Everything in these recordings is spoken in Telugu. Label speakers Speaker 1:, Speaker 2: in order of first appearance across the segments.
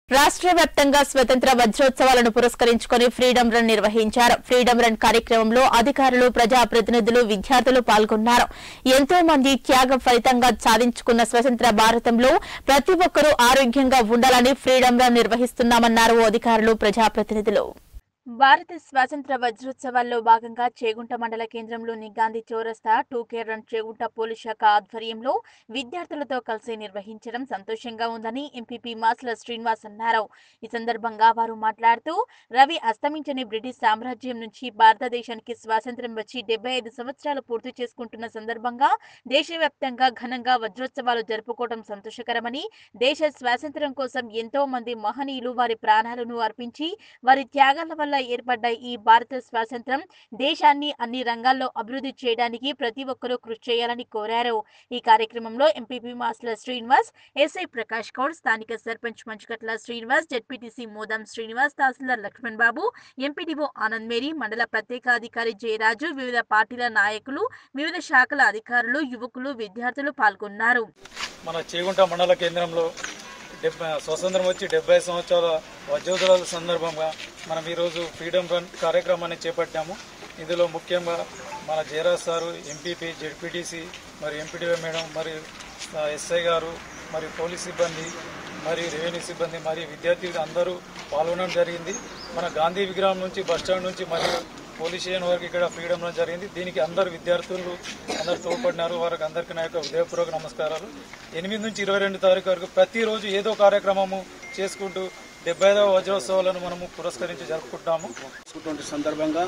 Speaker 1: రాష్ట్ర వ్యాప్తంగా స్వతంత్ర వజ్రోత్సవాలను పురస్కరించుకొని ఫ్రీడమ్ రన్ నిర్వహించారు ఫ్రీడమ్ రన్ కార్యక్రమంలో అధికారులు ప్రజాప్రతినిధులు విద్యార్థులు పాల్గొన్నారు ఎంతో మంది త్యాగం ఫలితంగా సాధించుకున్న స్వతంత్ర భారతంలో ప్రతి ఒక్కరూ ఆరోగ్యంగా ఉండాలని ఫ్రీడమ్ రన్ నిర్వహిస్తున్నామన్నారు అధికారులు ప్రజాప్రతినిధులు భారత స్వాతంత్ర వజ్రోత్సవాల్లో భాగంగా చేగుంట మండల కేంద్రంలోని గాంధీ చౌరస్తా two K run Chegunta police శాఖ ఆధ్వర్యంలో విద్యార్థులతో కలిసి నిర్వహించడం సంతోషంగా ఉందని ఎంపీపీ మాస్ల శ్రీనివాస్ అన్నారు ఈ సందర్భంగా వారు మాట్లాడుతూ రవి అస్తమించని బ్రిటిష్ సామ్రాజ్యం నుంచి భారతదేశానికి స్వాతంత్ర్యం వచ్చి డెబ్బై ఐదు సంవత్సరాలు పూర్తి చేసుకుంటున్న సందర్భంగా దేశవ్యాప్తంగా ఘనంగా వజ్రోత్సవాలు జరుపుకోవడం సంతోషకరమని దేశ స్వాతంత్ర్యం కోసం ఎంతో మంది మహనీయులు వారి ప్రాణాలను అర్పించి వారి త్యాగాల వల్ల ఏర్పడ్డ ఈ భారత స్వాతంత్రం దేశాన్ని అన్ని రంగాల్లో అభివృద్ధి చేయడానికి ప్రతి ఒక్కరూ కృషి చేయాలని కోరారు ఈ కార్యక్రమంలో ఎంపీపీ మాస్ల శ్రీనివాస్ ఎస్ఐ ప్రకాష్ గౌడ్ స్థానిక సర్పంచ్ మంచుకట్ల శ్రీనివాస్ జడ్పీటీసీ మోదం శ్రీనివాస్ తహసీల్దార్ లక్ష్మణ్ బాబు ఎంపీడీఓ ఆనంద్ మేరీ మండల ప్రత్యేకాధికారి జయరాజు వివిధ పార్టీల నాయకులు వివిధ శాఖల అధికారులు యువకులు విద్యార్థులు పాల్గొన్నారు
Speaker 2: మన చేగుంట మండల కేంద్రంలో డెబ్బై స్వతంత్రం వచ్చి డెబ్బై సంవత్సరాల వజ్రోత్సవాల సందర్భంగా మనం ఈరోజు ఫ్రీడమ్ రన్ కార్యక్రమాన్ని చేపట్టాము ఇందులో ముఖ్యంగా మన జయరాజ్ సారు ఎంపీపీ జెడ్పీటీసీ మరి ఎంపీడీఓ మేడం మరియు ఆ, ఎస్ఐ గారు మరియు పోలీస్ సిబ్బంది మరియు రెవెన్యూ సిబ్బంది మరియు విద్యార్థులు అందరూ పాల్గొనడం జరిగింది మన గాంధీ విగ్రహం నుంచి బస్ స్టాండ్ నుంచి మరియు పోలీస్ స్టేషన్ వరకు ఇక్కడ ఫ్రీడమ్ రన్ జరిగింది దీనికి అందరు విద్యార్థులు అందరు తోడ్పడినారు వారికి అందరికీ నా యొక్క హృదయపూర్వక నమస్కారాలు ఎనిమిది నుంచి ఇరవై రెండు తారీఖు వరకు ప్రతిరోజు ఏదో కార్యక్రమము చేసుకుంటూ డెబ్బై ఐదవ వజ్రోత్సవాలను మనము పురస్కరించి జరుపుకుంటాము
Speaker 3: చేసుకున్నటువంటి సందర్భంగా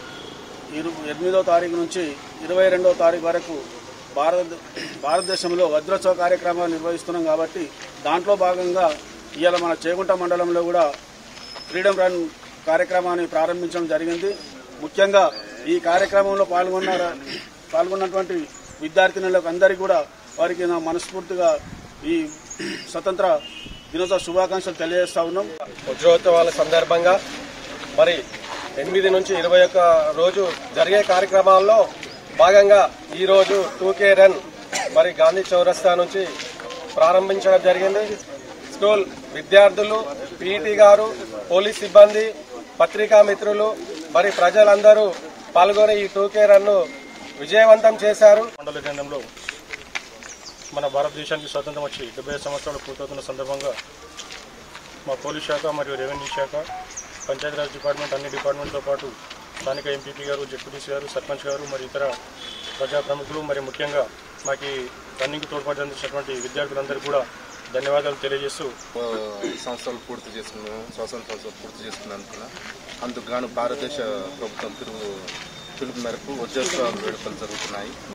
Speaker 3: ఇరు ఎనిమిదో తారీఖు నుంచి ఇరవై రెండవ తారీఖు వరకు భారత భారతదేశంలో వజ్రోత్సవ కార్యక్రమాలు నిర్వహిస్తున్నాం కాబట్టి దాంట్లో భాగంగా ఇవాళ మన చేగుంట మండలంలో కూడా ఫ్రీడమ్ రన్ కార్యక్రమాన్ని ప్రారంభించడం జరిగింది ముఖ్యంగా ఈ కార్యక్రమంలో పాల్గొన్న పాల్గొన్నటువంటి విద్యార్థినులకు అందరికీ కూడా వారికి నా మనస్ఫూర్తిగా ఈ స్వతంత్ర దినోత్సవ శుభాకాంక్షలు తెలియజేస్తా ఉన్నాం
Speaker 4: వజ్రోత్సవాల సందర్భంగా మరి ఎనిమిది నుంచి ఇరవై ఒక్క రోజు జరిగే కార్యక్రమాల్లో భాగంగా ఈరోజు టూకే రన్ మరి గాంధీ చౌరస్తా నుంచి ప్రారంభించడం జరిగింది స్కూల్ విద్యార్థులు పీఈటీ గారు పోలీస్ సిబ్బంది పత్రికా మిత్రులు మరి ప్రజలందరూ పాల్గొని ఈ టూకే రన్ను విజయవంతం చేశారు
Speaker 2: మండల కేంద్రంలో మన భారతదేశానికి స్వాతంత్రం వచ్చి డెబ్బై సంవత్సరాలు పూర్తవుతున్న సందర్భంగా మా పోలీస్ శాఖ మరియు రెవెన్యూ శాఖ పంచాయతీరాజ్ డిపార్ట్మెంట్ అన్ని డిపార్ట్మెంట్తో పాటు స్థానిక ఎంపీపీ గారు జెడ్పీటీసీ గారు సర్పంచ్ గారు మరి ఇతర ప్రజా ప్రముఖులు మరి ముఖ్యంగా మాకు ఈ రన్నింగ్ తోడ్పాటు అందించినటువంటి విద్యార్థులందరికీ కూడా ధన్యవాదాలు తెలియజేస్తూ
Speaker 5: సంవత్సరాలు పూర్తి చేసుకున్నాం స్వాతంత్రోత్సవం పూర్తి చేసుకున్నందుకు అందుకు గాను భారతదేశ ప్రభుత్వం పిలుపు పిలుపు మేరకు వజ్రోత్సవాలు వేడుకలు జరుగుతున్నాయి